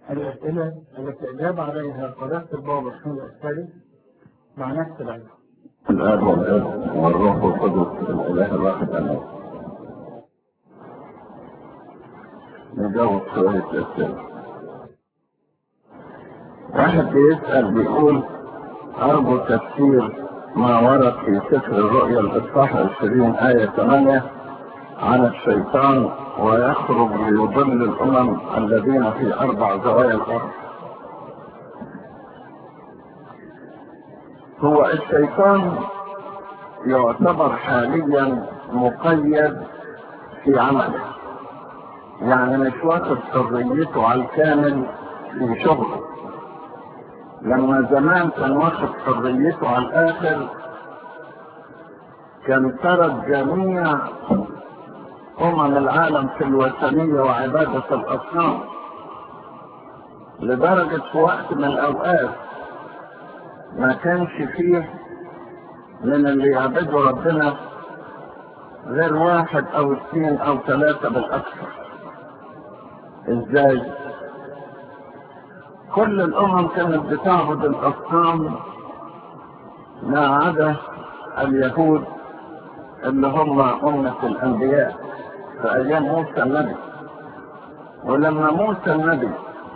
الأسئلة التي أجاب عليها قداسة البابا الحمد الثالث مع نفس العلم الآب والابن والروح القدس الإله الواحد أمين نجاوب شوية أسئلة واحد بيسأل بيقول أرجو تفسير ما ورد في سفر الرؤيا الإصحاح 20 آية 8 عن الشيطان ويخرج ليضل الأمم الذين في أربع زوايا الأرض هو الشيطان يعتبر حاليا مقيد في عمله يعني مش واخد حريته على الكامل في شغله لما زمان كان واخد حريته على الاخر كان ترك جميع امم العالم في الوثنية وعبادة الاصنام لدرجة في وقت من الاوقات ما كانش فيه من اللي يعبدوا ربنا غير واحد او اثنين او ثلاثة بالاكثر ازاي كل الامم كانت بتعبد الاصنام ما عدا اليهود اللي هم امة الانبياء في ايام موسى النبي ولما موسى النبي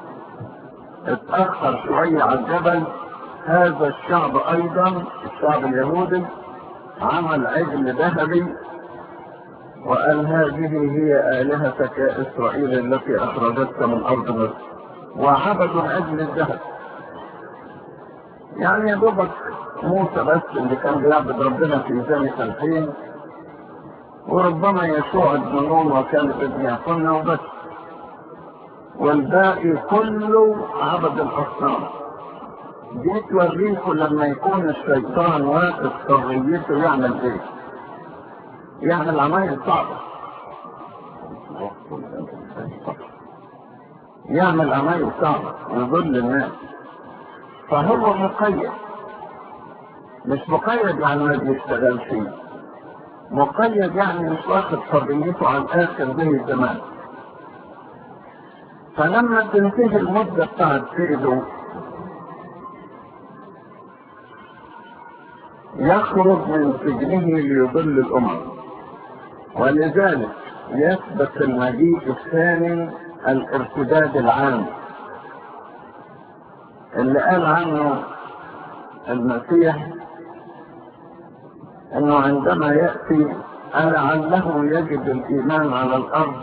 اتأخر شوية على الجبل هذا الشعب ايضا الشعب اليهودي عمل عجل ذهبي وقال هذه هي آلهتك يا إسرائيل التي أخرجتك من أرض مصر وعبدوا العجل الذهب يعني يا دوبك موسى بس اللي كان بيعبد ربنا في ذلك الحين وربما يسوع ابن نون وكان ابن يعقوبنا وبس والباقي كله عبد الأصنام دي توريكم لما يكون الشيطان واقف حريته يعمل ايه يعمل عمايل صعبة يعمل عمايل صعبة يضل الناس فهو مقيد مش مقيد يعني ما بيشتغلش فيه مقيد يعني مش واخد حريته على الاخر زي زمان فلما تنتهي المدة بتاعت سيده يخرج من سجنه ليضل الأمم ولذلك يثبت المجيء الثاني الارتداد العام اللي قال عنه المسيح انه عندما يأتي لعله يجد الايمان على الارض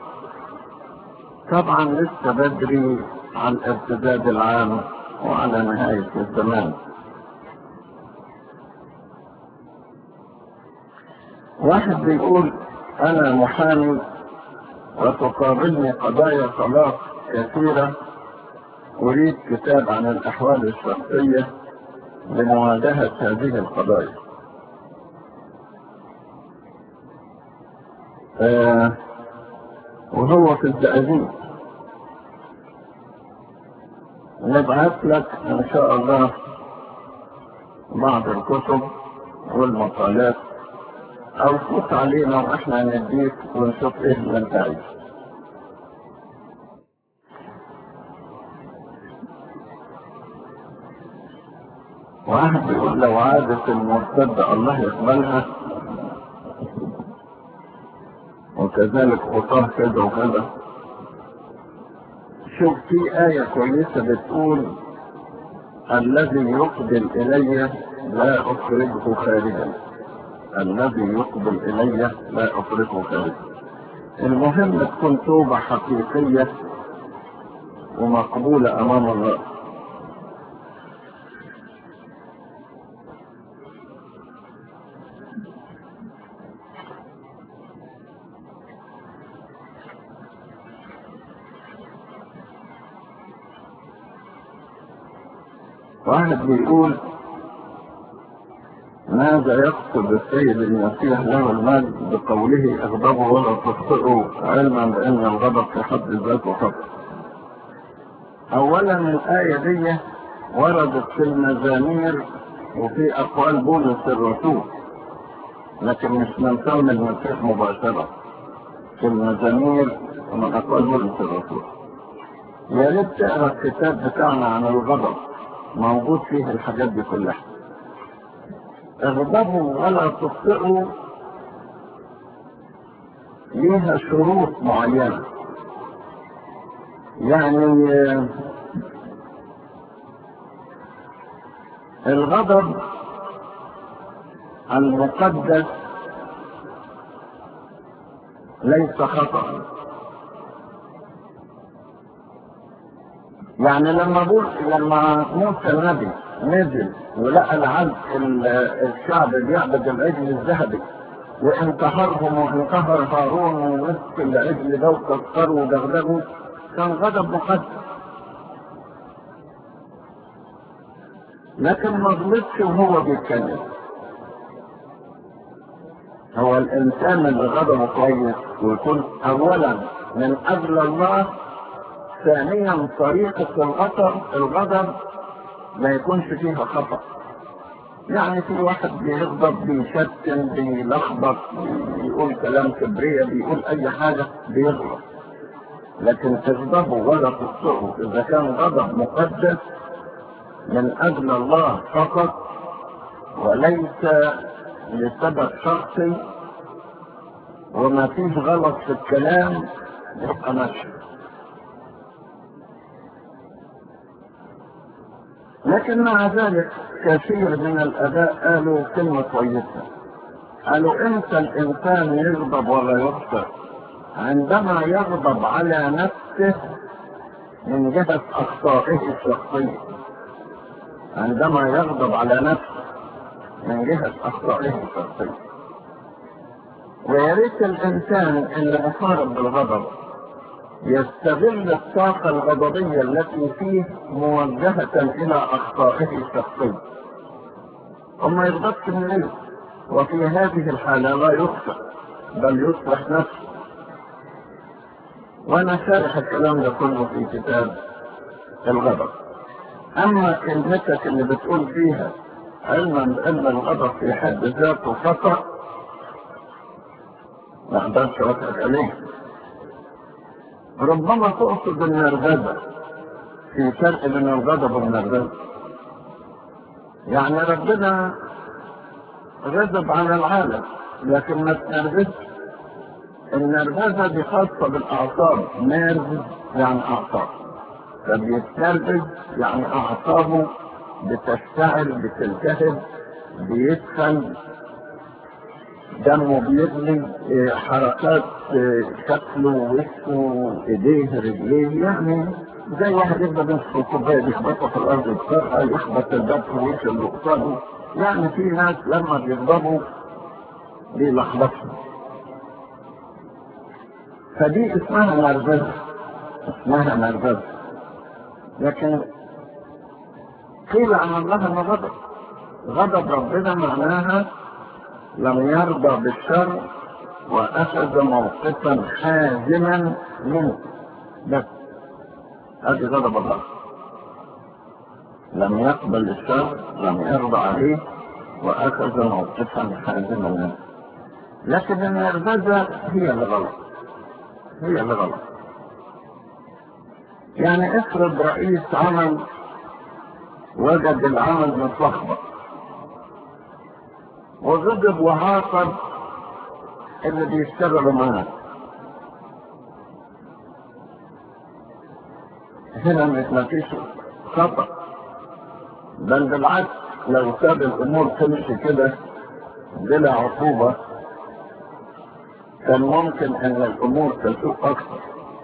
طبعا لسه بدري عن الارتداد العام وعلى نهاية الزمان واحد بيقول انا محامي وتقابلني قضايا طلاق كثيرة اريد كتاب عن الاحوال الشخصية لمواجهة هذه القضايا آه وهو في الزقازيق نبعث لك ان شاء الله بعض الكتب والمقالات او فوت علينا واحنا نديك ونشوف ايه اللي انت عايزه واحد بيقول لو عادت المرتدة الله يقبلها وكذلك خطاه كذا وكذا شوف في آية كويسة بتقول الذي يقبل إلي لا أخرجه خارجا الذي يقبل إلي لا أخرجه خارجا المهم تكون توبة حقيقية ومقبولة أمام الله واحد بيقول ماذا يقصد السيد المسيح له المجد بقوله اغضبوا ولا تخطئوا علما بان الغضب في حد ذاته خطأ اولا الاية دي وردت في المزامير وفي اقوال بولس الرسول لكن مش من فم المسيح مباشرة في المزامير ومن اقوال بولس الرسول يا ريت تقرا الكتاب بتاعنا عن الغضب موجود فيه الحاجات دي كلها اغضبوا ولا تخطئوا ليها شروط معينة يعني آه، الغضب المقدس ليس خطأ يعني لما بقول لما موسى النبي نزل ولقى العبد ال- الشعب بيعبد العجل الذهبي وانتهرهم وانتهر هارون ومسك العجل ده وكسره ودغدغه كان غضب مقدس لكن ما غلطش وهو بيتكلم هو الانسان اللي غضبه كويس ويكون اولا من اجل الله ثانيا طريقة الغضب الغضب ما يكونش فيها خطأ يعني في واحد بيغضب بيشتم بيلخبط بيقول كلام كبرية بيقول أي حاجة بيغلط لكن تغضبه ولا تخطئه إذا كان غضب مقدس من أجل الله فقط وليس لسبب شخصي وما فيش غلط في الكلام يبقى ماشي لكن مع ذلك كثير من الآباء قالوا كلمة كويسة قالوا إمتى الإنسان يغضب ولا يخطئ عندما يغضب على نفسه من جهة أخطائه الشخصية عندما يغضب على نفسه من جهة أخطائه الشخصية ويا ريت الإنسان اللي محارب بالغضب يستغل الطاقة الغضبية التي فيه موجهة إلى أخطائه الشخصية وما يغضبش من إيه وفي هذه الحالة لا يخطئ بل يصلح نفسه وأنا شارح الكلام ده كله في كتاب الغضب أما كلمتك اللي بتقول فيها علما بأن الغضب في حد ذاته خطأ ما أقدرش أوافقك عليه ربما تقصد النرجسة في فرق بين الغضب والنرجسة يعني ربنا غضب على العالم لكن ما تنرجسش النرجسة دي خاصة بالأعصاب نرجس يعني أعصاب فبيتنرجس يعني أعصابه بتشتعل بتلتهب بيسخن دمه بيغلي إيه، حركات إيه، شكله وشه ايديه رجليه يعني زي واحد يفضل يمسك الكوبايه يخبطها في الارض يكسرها يخبط الباب في وش اللي قصاده يعني في ناس لما بيغضبوا بيلخبطوا فدي اسمها نرجسه اسمها نرجسه لكن قيل عن الله انه غضب غضب ربنا معناها لم يرضى بالشر واخذ موقفا حازما منه بس هذه غضب الله لم يقبل الشر لم يرضى عليه واخذ موقفا حازما منه لكن النرفزه هي الغلط هي الغلط يعني افرض رئيس عمل وجد العمل متلخبط وغضب وعاقب اللي بيشتغلوا معاه هنا ما فيش خطأ بل بالعكس لو ساب الامور تمشي كده بلا عقوبة كان ممكن ان الامور تسوء اكثر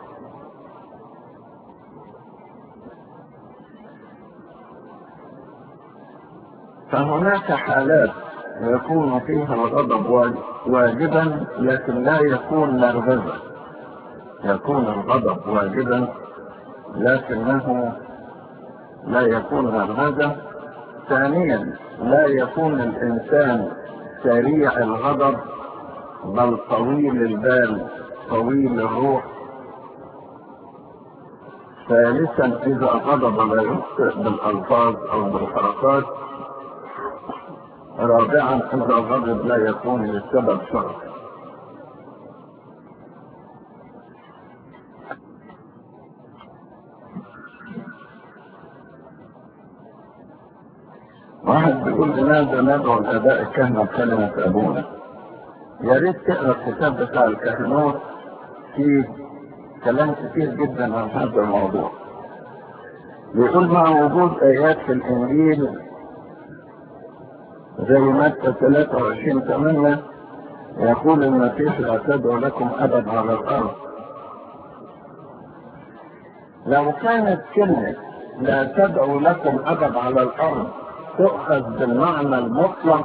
فهناك حالات يكون فيها الغضب واجبا لكن لا يكون نرفزا يكون الغضب واجبا لكنه لا يكون نرفزا ثانيا لا يكون الانسان سريع الغضب بل طويل البال طويل الروح ثالثا اذا غضب لا يخطئ بالالفاظ او بالحركات رابعا ان الغضب لا يكون لسبب شر واحد بيقول لماذا ندعو الآباء الكهنة بكلمة أبونا يا ريت تقرا الكتاب بتاع الكهنوت فيه كلام كتير جدا عن هذا الموضوع بيقول مع وجود آيات في الإنجيل زي متى 23 8 يقول المسيح لا تدعو لكم أبد على الأرض لو كانت كلمة لا تدعو لكم أبد على الأرض تؤخذ بالمعنى المطلق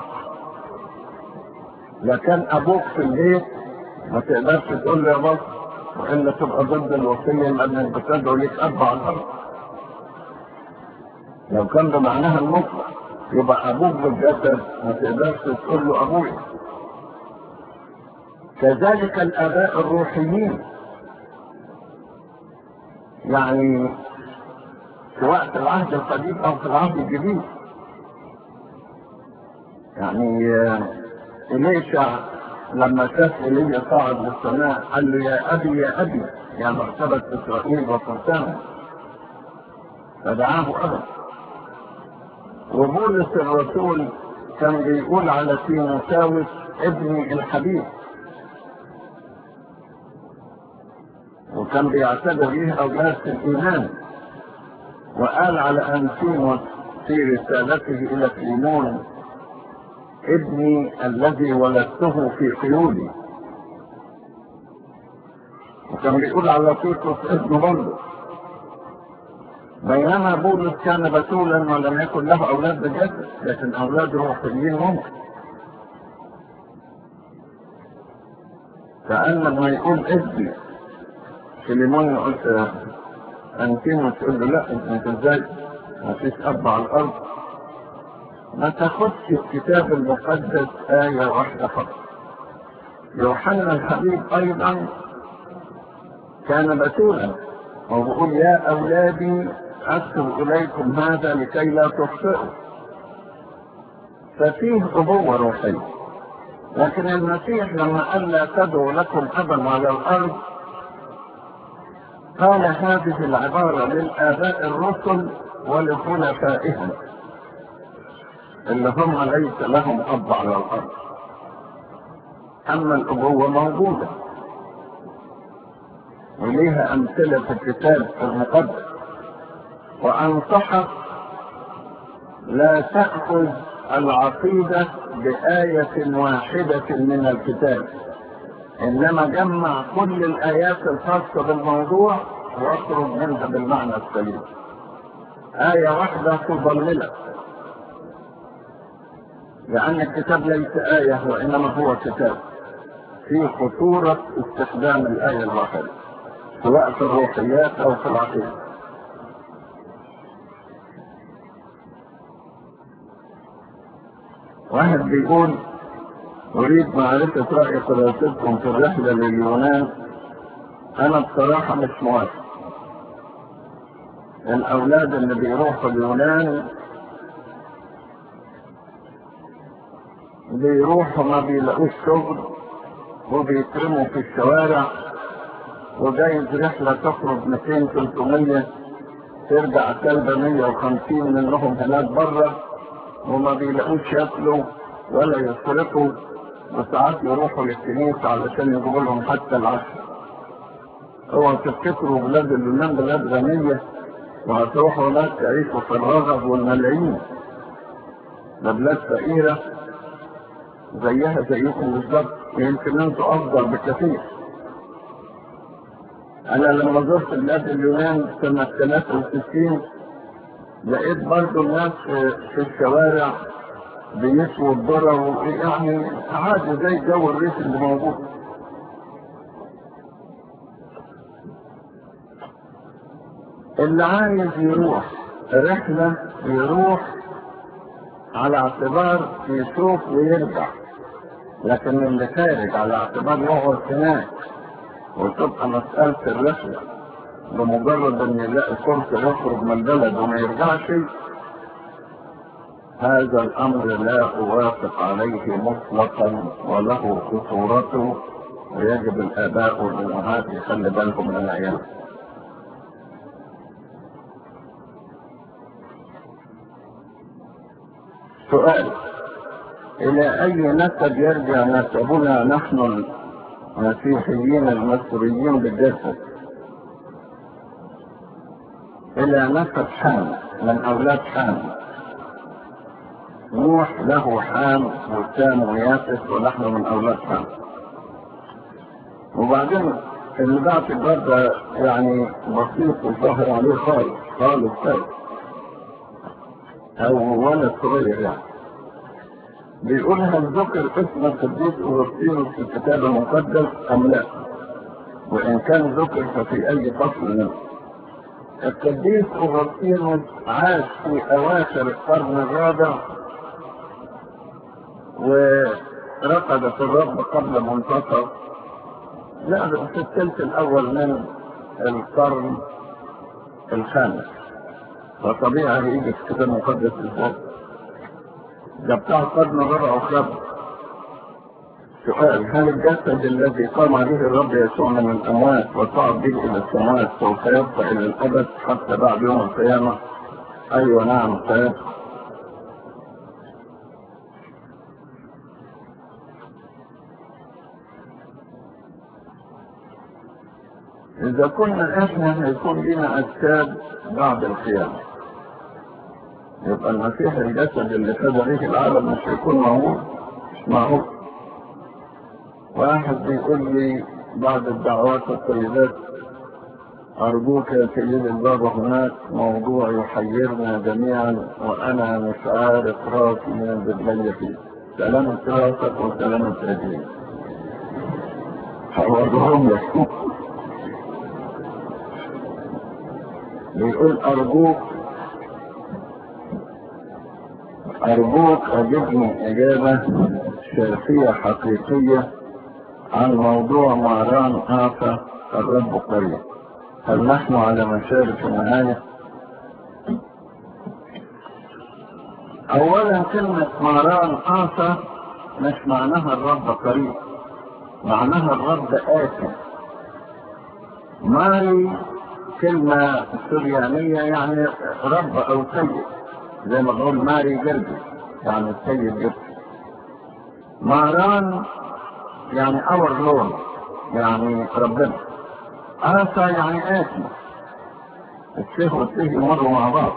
لكان أبوك في البيت ما تقدرش تقول له يا بابا وإلا تبقى ضد الوصية لأنك بتدعو ليك أب على الأرض لو كان بمعناها المطلق يبقى أبوك بالجسد ما تقدرش تقول له أبويا كذلك الآباء الروحيين يعني سواء في العهد القديم أو في العهد الجديد يعني إليشع لما شاف إيليا صعد للسماء قال له يا أبي يا أبي يا مرتبة إسرائيل وفرسان فدعاه أبا وبولس الرسول كان بيقول على تيموثاوس ابني الحبيب وكان بيعتبر ليه أولاد في الإيمان وقال على أنتيموس في رسالته إلى فيلمون ابني الذي ولدته في قيودي وكان بيقول على تيتوس ابنه برضه بينما بولس كان بتولا ولم يكن له اولاد بجد لكن اولاد روحيين ممكن فقال لما يقول ابني سليمان يقول انتيموس يقول له لا انت ازاي ما فيش اب على الارض ما تاخدش الكتاب المقدس آية واحدة فقط يوحنا الحبيب أيضا كان بتولا وبقول يا أولادي أكتب إليكم هذا لكي لا تخطئوا ففيه أبوة روحية لكن المسيح لما قال لا تدعو لكم أبا على الأرض قال هذه العبارة للآباء الرسل ولخلفائهم اللي هم ليس لهم أب على الأرض أما الأبوة موجودة وليها أمثلة في الكتاب المقدس وأنصحك لا تأخذ العقيدة بآية واحدة من الكتاب إنما جمع كل الآيات الخاصة بالموضوع واخرج منها بالمعنى السليم آية واحدة تضللك لأن الكتاب ليس آية وإنما هو كتاب في خطورة استخدام الآية الواحدة سواء في الروحيات أو في العقيدة واحد بيقول أريد معرفة رأي قراءتكم في الرحلة لليونان أنا بصراحة مش موافق الأولاد اللي بيروحوا اليونان بيروحوا ما بيلاقوش شغل وبيترموا في الشوارع وجايز رحلة تخرج 200 300 ترجع كلبة 150 منهم هناك بره وما بيلاقوش ياكلوا ولا يصرفوا وساعات يروحوا للكنيسة علشان يجيبوا لهم حتى العشاء اوعوا تفتكروا بلاد اليونان بلاد غنية وهتروحوا هناك تعيشوا في الرغب والملايين ده بلاد فقيرة زيها زيكم بالظبط يمكن انتوا افضل بكثير انا لما زرت بلاد اليونان سنة 63 لقيت برضو الناس في الشوارع بيسووا الذرة يعني عادي زي جو الريف اللي موجود اللي عايز يروح رحلة يروح على اعتبار يشوف ويرجع لكن اللي خارج على اعتبار يقعد هناك وتبقى مسألة الرحلة بمجرد ان يلاقي فرصة يخرج من البلد وما يرجعش هذا الامر لا اوافق عليه مطلقا وله خطورته ويجب الاباء والامهات يخلي بالهم من العيال سؤال إلى أي نسب يرجع نسبنا نحن المسيحيين المصريين بالجسد إلى نسب حام من أولاد حام نوح له حام وسام ويافس ونحن من أولاد حام وبعدين اللي بعت الباب ده يعني بسيط وظاهر عليه خالص خالص خالص أو ولد صغير يعني بيقول هل ذكر اسم القديس أوغسطينوس في الكتاب المقدس أم لا؟ وإن كان ذكر ففي أي فصل منه؟ القديس أوغسطينوس عاش في أواخر القرن الرابع ورقد في الرب قبل منتصف لا في الثلث الأول من القرن الخامس فطبيعي يجي في الكتاب المقدس الفوق ده بتاع القرن الرابع والخامس سؤال هل الجسد الذي قام عليه الرب يسوع من الأموات وصعد به إلى السماوات سوف يبقى إلى الأبد حتى بعد يوم القيامة؟ أيوة نعم سيبقى إذا كنا إحنا هيكون لنا أجساد بعد القيامة يبقى المسيح الجسد اللي خد عليه العالم مش هيكون موجود مش معقول واحد بيقول لي بعد الدعوات الطيبات أرجوك يا سيدي البابا هناك موضوع يحيرنا جميعا وأنا مش عارف راسي من البدلية فيه سلامة راسك وسلامة رجليك هوريهم لك بيقول أرجوك أرجوك أجبني إجابة شرفية حقيقية عن موضوع مهران آفة الرب قريب هل نحن على مشارف النهاية؟ أولا كلمة مهران آفة مش معناها الرب قريب معناها الرب آتي ماري كلمة سريانية يعني رب أو سيد زي ما بقول ماري جلبي يعني السيد جلبي مهران يعني اور لون يعني ربنا آسى يعني آتي السيه والسيه يمروا مع بعض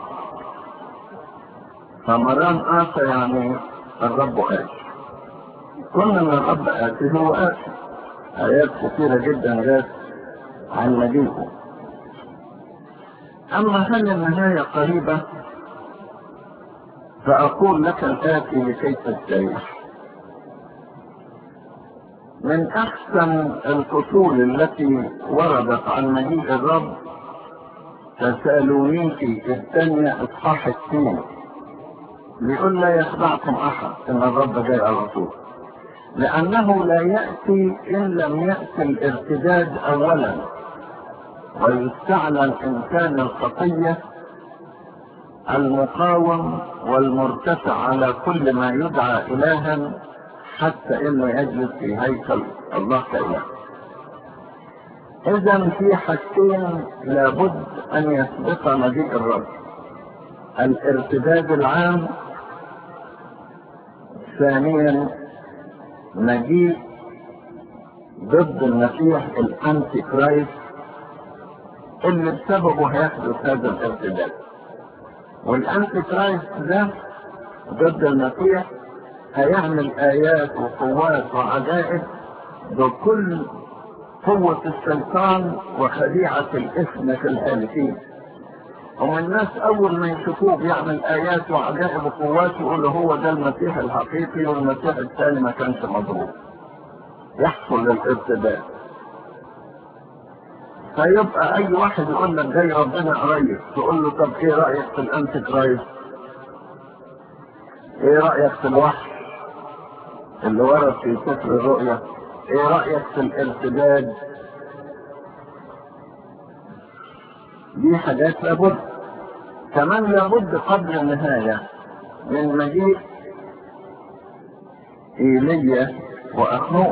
فمران آسى يعني الرب آتي كل من الرب آتي هو آتي آيات كثيرة جدا جات عن مجيئه أما هل النهاية قريبة فأقول لك الآتي لكي تستريح من أحسن الفصول التي وردت عن مجيء الرب تسالونيكي الثانية إصحاح السين بيقول لا يخدعكم أحد إن الرب جاي على طول لأنه لا يأتي إن لم يأتي الارتداد أولا ويستعلن إنسان الخطية المقاوم والمرتفع على كل ما يدعى إلها حتى انه يجلس في هيكل الله كإله اذا في حاجتين لابد ان يسبق مجيء الرب الارتداد العام ثانيا مجيء ضد المسيح الانتي كرايست اللي بسببه هيحدث هذا الارتداد والانتي كرايست ده ضد المسيح هيعمل آيات وقوات وعجائب بكل قوة الشيطان وخديعة الإثم في الهالكين هم الناس أول ما يشوفوه بيعمل آيات وعجائب وقوات يقولوا هو ده المسيح الحقيقي والمسيح الثاني ما كانش مضروب يحصل الارتداد فيبقى أي واحد يقول لك جاي ربنا قريب تقول له طب إيه رأيك في الأنتي كرايست؟ إيه رأيك في الوحي؟ اللي ورد في سفر الرؤيا ايه رأيك في الارتداد دي حاجات لابد كمان لابد قبل النهاية من مجيء إيليا وأخنوخ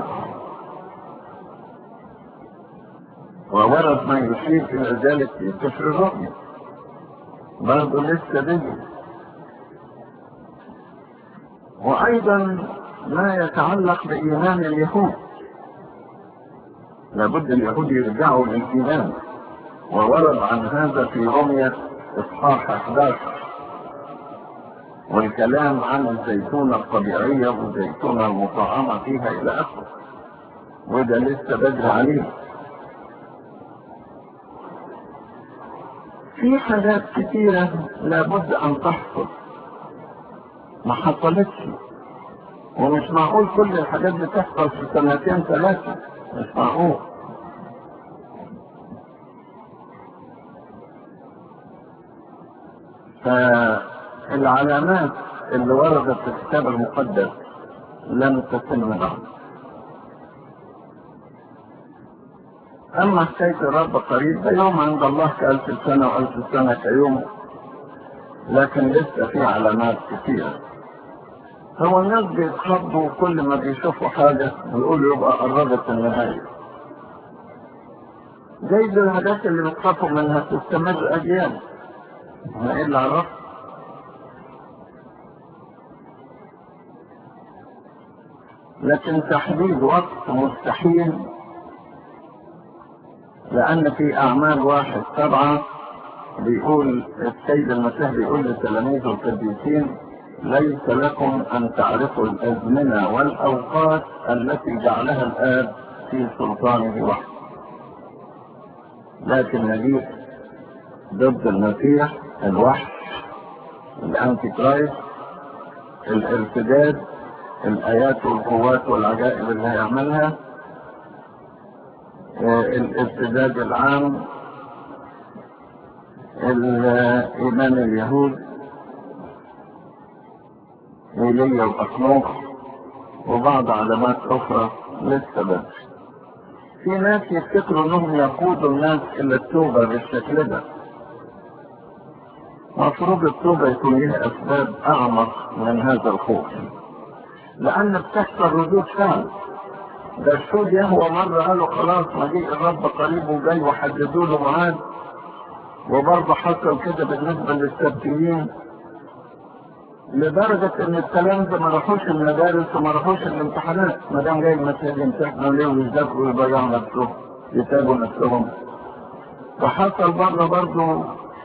وورد ما يشير إلى ذلك في سفر الرؤيا برضه لسه بيجي وأيضا ما يتعلق بإيمان اليهود لابد اليهود يرجعوا للإيمان وورد عن هذا في رمية إصحاح 11 والكلام عن الزيتونة الطبيعية والزيتونة المطعمة فيها إلى آخره وده لسه بدري عليه في حاجات كثيرة لابد أن تحصل ما حصلتش ومش معقول كل الحاجات دي تحصل في سنتين ثلاثة مش معقول فالعلامات اللي وردت في الكتاب المقدس لم تتم بعد أما حكاية الرب قريب ده يوم عند الله كألف سنة وألف سنة كيوم لكن لسه في علامات كثيرة هو الناس بيتخضوا كل ما بيشوفوا حاجة ويقولوا يبقى قربت النهاية جايز الحاجات اللي بتخافوا منها تستمر أجيال ما إيه اللي عرف لكن تحديد وقت مستحيل لأن في أعمال واحد سبعة بيقول السيد المسيح بيقول لتلاميذه القديسين ليس لكم أن تعرفوا الأزمنة والأوقات التي جعلها الآب في سلطانه وحده لكن نجيب ضد المسيح الوحش الأنتي كرايست الارتداد الآيات والقوات والعجائب اللي هيعملها الارتداد العام إيمان اليهود ميلية وأخنوخ وبعض علامات أخرى لسه بدري في ناس يفتكروا انهم يقودوا الناس الى التوبة بالشكل ده مفروض التوبة يكون لها اسباب اعمق من هذا الخوف لان بتحصل ردود فعل ده السود يهوى مرة قالوا خلاص مجيء الرب قريب وجاي وحددوا له ميعاد وبرضه حصل كده بالنسبة للسبتيين لدرجة ان التلامذة ما راحوش المدارس وما راحوش الامتحانات ما دام جاي المسائل يمتحنوا ليه ويذاكروا ويضيعوا نفسهم يتابعوا نفسهم وحصل بره برضه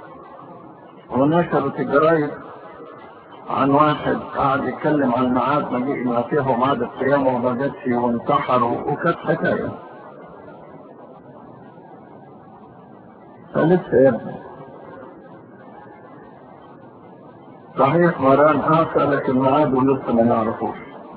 ونشرت الجرايد عن واحد قاعد يتكلم عن ميعاد مجيء المسيح وميعاد القيامة وما جاتش وانتحر وكانت حكاية فلسه يا ابني صحيح مران آخر لكن ميعاده لسه ما نعرفوش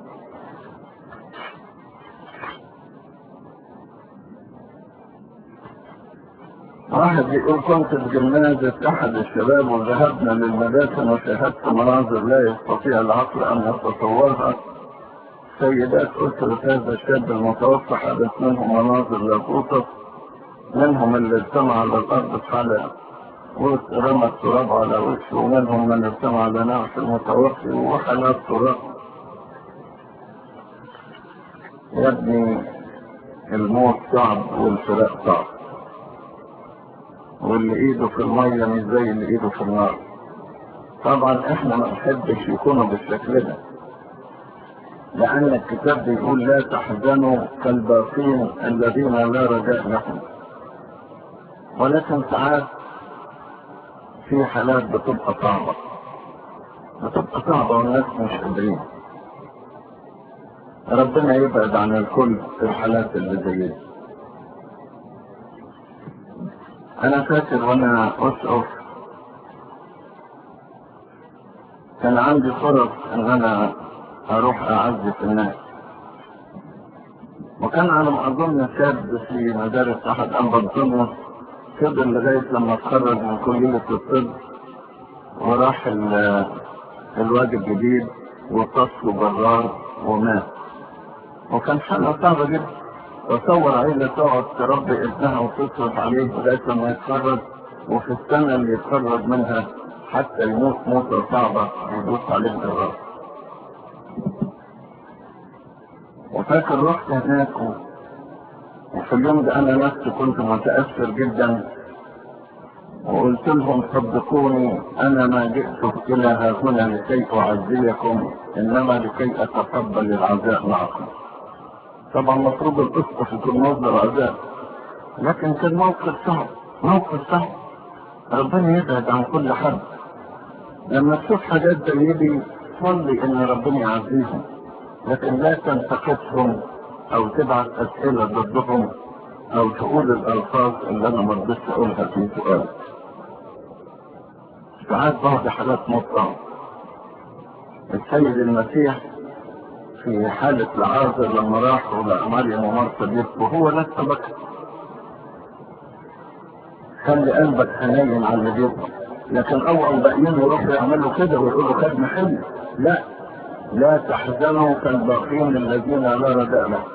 واحد يقول كنت في جمنازة أحد الشباب وذهبنا للمدافن وشاهدت مناظر لا يستطيع العقل أن يتصورها سيدات أسرة هذا الشاب المتوفى حدث منهم مناظر لا توصف منهم اللي اجتمع على الأرض في حالة ورمى التراب على وشه ومنهم من اجتمع على نعش المتوفي وحالات تراب يا ابني الموت صعب والفراق صعب واللي ايده في المية مش زي اللي ايده في النار طبعا احنا ما نحبش يكونوا بالشكل ده لان الكتاب بيقول لا تحزنوا كالباقين الذين لا رجاء لهم ولكن ساعات في حالات بتبقى صعبة بتبقى صعبة والناس مش قادرين ربنا يبعد عن الكل في الحالات اللي زي دي انا فاكر وانا اسقف كان عندي فرص ان انا اروح اعزف الناس وكان على ما اظن شاب في مدارس احد انبطونيوس فضل لغاية لما اتخرج من كلية الطب وراح الواد الجديد وطفل برار ومات وكان حالة صعبة جدا تصور عيلة تقعد تربي ابنها وتصرف عليه لغاية لما يتخرج وفي السنة اللي يتخرج منها حتى يموت موتة صعبة يدوس عليه الجرار وفاكر رحت هناك وفي اليوم ده انا نفسي كنت متأثر جدا وقلت لهم صدقوني انا ما جئت الى ها هنا لكي اعزيكم انما لكي اتقبل العزاء معكم طبعا مفروض القصة يكون مصدر عذاب لكن كان موقف صعب موقف صعب ربنا يبعد عن كل حد لما تشوف حاجات زي دي صلي ان ربنا يعزيهم لكن لا تنتقدهم او تبعت اسئله ضدهم او تقول الالفاظ اللي انا ما رضيتش اقولها في سؤال ساعات بعض حالات مطلع السيد المسيح في حالة العازر لما راحوا لمريم ومرثا بيبكوا هو لسه بكى خلي قلبك حنين على اللي بيبكوا لكن اوعوا الباقيين يروحوا يعملوا كده ويقولوا خدنا حلم لا لا تحزنوا كالباقين الذين لا رجاء لهم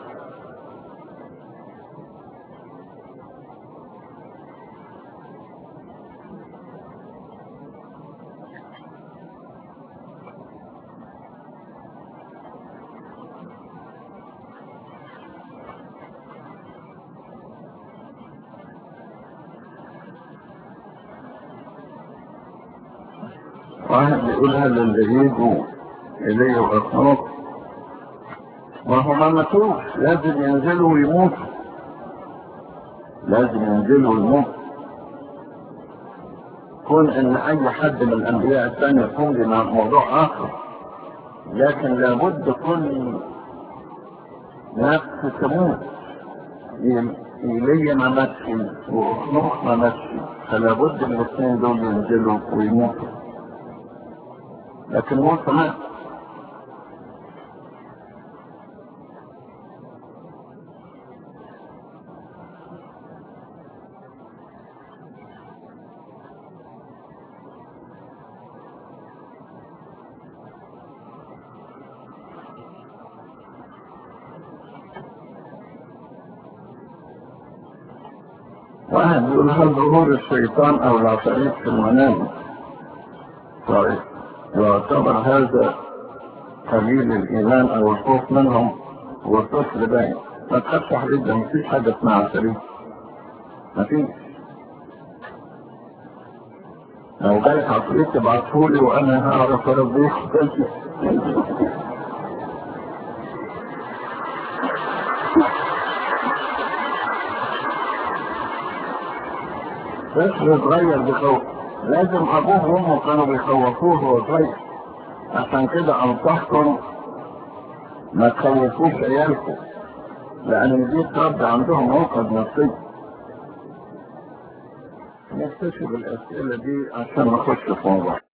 واحد بيقولها للي يجوا إليه وأصناف وهو ما ماتوش لازم ينزلوا ويموتوا لازم ينزلوا ويموتوا كون ان اي حد من الانبياء الثانية يقوم بما موضوع اخر لكن لابد كل نفس تموت ايليا ما ماتش واخنوخ ما ماتش فلا بد الاثنين دول ينزلوا ويموتوا لكن موسى مات واحد يقول هل ظهور الشيطان او العفاريت في المنام طيب يعتبر هذا قليل الايمان او الخوف منهم والطفل باين ما تخافش حبيبي ده مفيش حاجه اسمها عفاريت مفيش لو جاي عفريت تبعتهولي وانا هعرف اربيه طفل صغير بيخوف لازم ابوه وامه كانوا بيخوفوه وهو صغير عشان كده انصحكم ما تخوفوش عيالكم لان دي تربي عندهم عقد نفسيه نكتشف الاسئله دي عشان نخش في موضوع